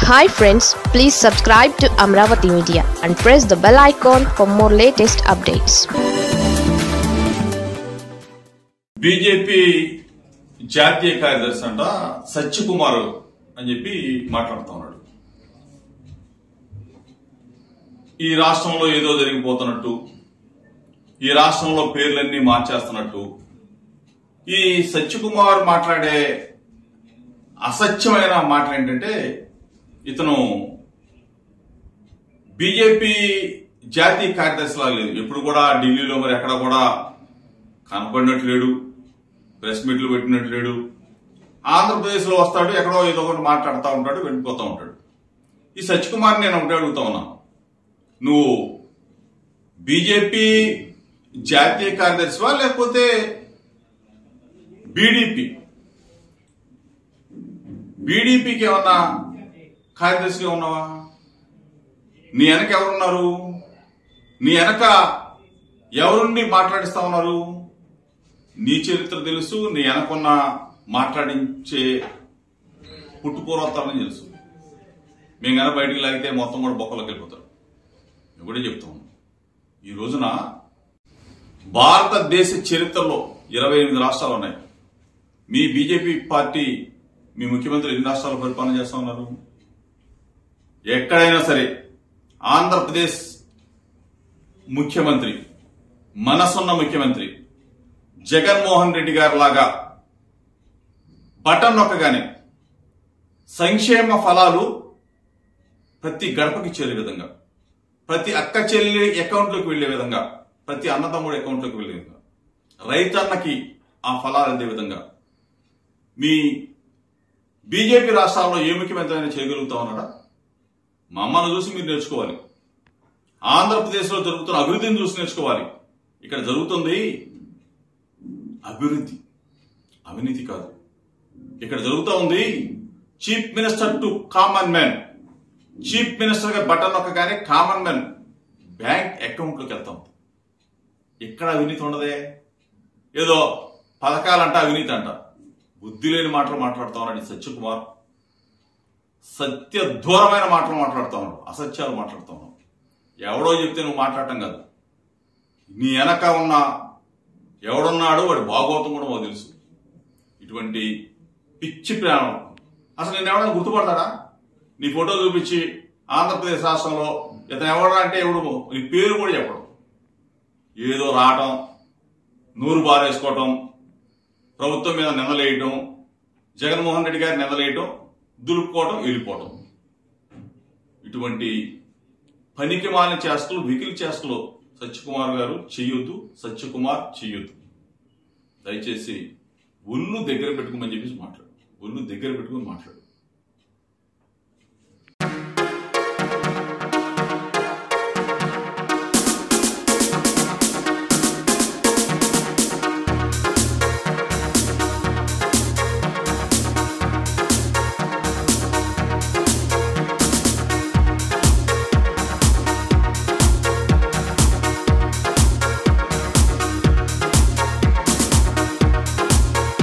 hi friends please subscribe to Amaravati media and press the bell icon for more latest updates BJP జాతీయ కార్యదర్శి అంట సత్యకుమార్ అని చెప్పి మాట్లాడుతా ఉన్నాడు ఈ రాష్ట్రంలో ఏదో జరిగిపోతున్నట్టు ఈ రాష్ట్రంలో పేర్లన్నీ మార్చేస్తున్నట్టు ఈ సత్యకుమార్ మాట్లాడే అసత్యమైన మాటలు ఏంటంటే ఇతను బీజేపీ జాతీయ కార్యదర్శిలా లేదు ఎప్పుడు కూడా ఢిల్లీలో మరి ఎక్కడ కూడా కనపడినట్టు లేడు ప్రెస్ మీట్లు పెట్టినట్టు లేడు ఆంధ్రప్రదేశ్ లో వస్తాడు ఎక్కడో ఏదో ఒకటి మాట్లాడుతూ ఉంటాడు వెళ్ళిపోతూ ఉంటాడు ఈ సత్యకుమార్ నేను ఒకటే అడుగుతా ఉన్నా నువ్వు బీజేపీ జాతీయ కార్యదర్శివా లేకపోతే బీడీపీ బీడీపీకి ఏమన్నా కార్యదర్శిగా ఉన్నావా నీ వెనక ఎవరున్నారు నీ వెనక ఎవరుండి మాట్లాడిస్తా ఉన్నారు నీ చరిత్ర తెలుసు నీ వెనకున్న మాట్లాడించే పుట్టుపూర్వతాలని తెలుసు మేము కనుక బయటికి లాగితే మొత్తం కూడా బొక్కలోకి వెళ్ళిపోతారు నేను కూడా చెప్తా ఉన్నాను ఈ రోజున భారతదేశ చరిత్రలో ఇరవై ఎనిమిది రాష్ట్రాలు ఉన్నాయి మీ బీజేపీ పార్టీ మీ ముఖ్యమంత్రి ఎన్ని రాష్ట్రాలు పరిపాలన చేస్తా ఉన్నారు ఎక్కడైనా సరే ఆంధ్రప్రదేశ్ ముఖ్యమంత్రి మనసున్న ముఖ్యమంత్రి జగన్మోహన్ రెడ్డి గారి లాగా బటన్ నొక్కగానే సంక్షేమ ఫలాలు ప్రతి గడపకి చేరే విధంగా ప్రతి అక్క చెల్లి అకౌంట్లోకి వెళ్లే విధంగా ప్రతి అన్నదమ్ముడి అకౌంట్లోకి వెళ్లే విధంగా రైతన్నకి ఆ ఫలాలు అందే విధంగా మీ బీజేపీ రాష్ట్రాల్లో ఏ ముఖ్యమంత్రి అయినా చేయగలుగుతా ఉన్నాడా మా అమ్మను చూసి మీరు నేర్చుకోవాలి ఆంధ్రప్రదేశ్లో జరుగుతున్న అభివృద్ధిని చూసి నేర్చుకోవాలి ఇక్కడ జరుగుతుంది అభివృద్ధి అవినీతి కాదు ఇక్కడ జరుగుతూ ఉంది chief minister to common man chief minister గా బటన్ నొక్కగానే కామన్ మ్యాన్ బ్యాంక్ అకౌంట్లోకి వెళ్తాం ఇక్కడ అవినీతి ఉండదే ఏదో పథకాలంట అవినీతి అంట బుద్ధి లేని మాటలు మాట్లాడుతా ఉన్నాడు ఈ సత్యకుమార్ సత్య దూరమైన మాటలు మాట్లాడుతా ఉన్నాడు అసత్యాలు మాట్లాడుతా ఉన్నాడు ఎవడో చెప్తే నువ్వు మాట్లాడటం కాదు నీ వెనక ఉన్న ఎవడున్నాడో వాడి భాగవతం కూడా మాకు తెలుసు ఇటువంటి పిచ్చి ప్రాణం అసలు నేను ఎవడన్నా గుర్తుపడతాడా నీ ఫోటో చూపించి ఆంధ్రప్రదేశ్ రాష్ట్రంలో ఇతను ఎవడా అంటే ఎవడు నీ పేరు కూడా చెప్పడం ఏదో రావటం నూరు బారేసుకోవటం ప్రభుత్వం మీద నిందలేయటం జగన్మోహన్ రెడ్డి గారి నిందలేయటం దులుపుకోవటం వెళ్ళిపోవటం ఇటువంటి పనికి మాలిన చేష్టలు వికిలి చేష్టలు సత్యకుమార్ గారు చెయ్యొద్దు సత్యకుమార్ చెయ్యొద్దు దయచేసి ఒళ్ళు దగ్గర పెట్టుకోమని చెప్పేసి మాట్లాడు ఒళ్ళు దగ్గర పెట్టుకుని మాట్లాడు